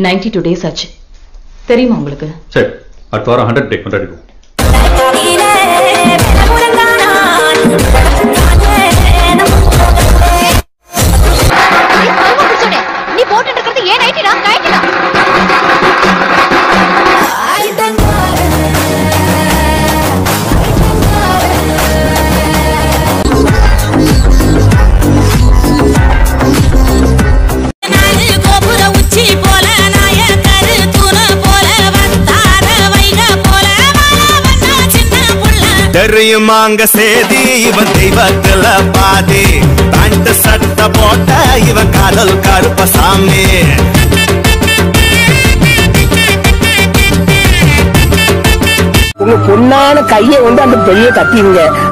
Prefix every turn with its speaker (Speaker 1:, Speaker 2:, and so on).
Speaker 1: ninety two days ஆச்சு தெரியுமா உங்களுக்கு
Speaker 2: சரி அடுத்த வாரம் ஹண்ட்ரட் டேக் கொண்டாடிடுவோம்
Speaker 3: நீ போட்டுட்டு இருக்கிறது ஏன் நைட்டிடா நைட்டிடா
Speaker 4: கோபுர உச்சி போல நாயக்கரு தூண போல வந்தார வைக போல வந்தா சின்ன புள்ள
Speaker 5: தெரியுமாங்க சேதி இவன் தெய்வத்துல பாதி பேண்ட் சட்டை போட்ட இவன் காதல் கருப்பசாமி
Speaker 6: உங்க பொண்ணான கையை வந்து அந்த பெரிய கட்டிங்க